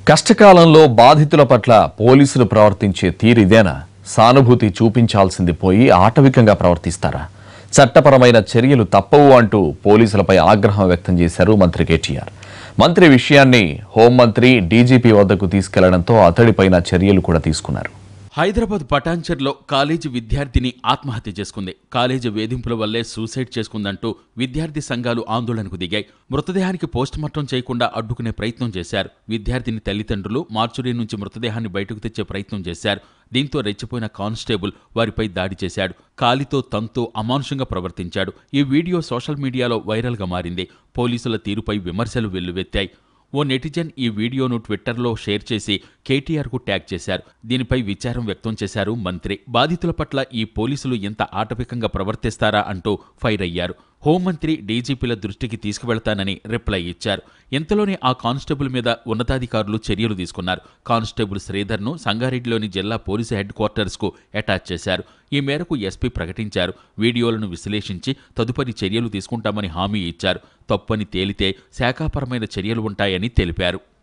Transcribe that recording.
కష్టకాలంలో బాధితుల పట్ల పోలీసులు ప్రవర్తించే తీరు ఇదేనా సానుభూతి చూపించాల్సింది పోయి ఆటవికంగా ప్రవర్తిస్తారా చట్టపరమైన చర్యలు తప్పవు అంటూ పోలీసులపై ఆగ్రహం వ్యక్తం చేశారు మంత్రి కేటీఆర్ మంత్రి విషయాన్ని హోంమంత్రి డీజీపీ వద్దకు తీసుకెళ్లడంతో అతడిపైన చర్యలు కూడా తీసుకున్నారు హైదరాబాద్ పటాన్చెర్లో కాలేజీ విద్యార్థిని ఆత్మహత్య చేసుకుంది కాలేజీ వేధింపుల వల్లే సూసైడ్ చేసుకుందంటూ విద్యార్థి సంఘాలు ఆందోళనకు దిగాయి మృతదేహానికి పోస్టుమార్టం చేయకుండా అడ్డుకునే ప్రయత్నం చేశారు విద్యార్థిని తల్లిదండ్రులు మార్చురీ నుంచి మృతదేహాన్ని బయటకు తెచ్చే ప్రయత్నం చేశారు దీంతో రెచ్చిపోయిన కానిస్టేబుల్ వారిపై దాడి చేశాడు కాలితో తంతో అమానుషంగా ప్రవర్తించాడు ఈ వీడియో సోషల్ మీడియాలో వైరల్గా మారింది పోలీసుల తీరుపై విమర్శలు వెల్లువెత్తాయి ఓ నెటిజన్ ఈ వీడియోను ట్విట్టర్లో షేర్ చేసి కేటీఆర్కు ట్యాగ్ చేశారు దీనిపై విచారం వ్యక్తం చేశారు మంత్రి బాధితుల పట్ల ఈ పోలీసులు ఎంత ఆటవికంగా ప్రవర్తిస్తారా అంటూ ఫైర్ అయ్యారు హోంమంత్రి డీజీపీల దృష్టికి తీసుకువెళ్తానని రిప్లై ఇచ్చారు ఇంతలోనే ఆ కానిస్టేబుల్ మీద ఉన్నతాధికారులు చర్యలు తీసుకున్నారు కానిస్టేబుల్ శ్రీధర్ను సంగారెడ్డిలోని జిల్లా పోలీసు హెడ్ క్వార్టర్స్కు అటాచ్ చేశారు ఈ మేరకు ఎస్పీ ప్రకటించారు వీడియోలను విశ్లేషించి తదుపరి చర్యలు తీసుకుంటామని హామీ ఇచ్చారు తప్పని తేలితే శాఖాపరమైన చర్యలు ఉంటాయని తెలిపారు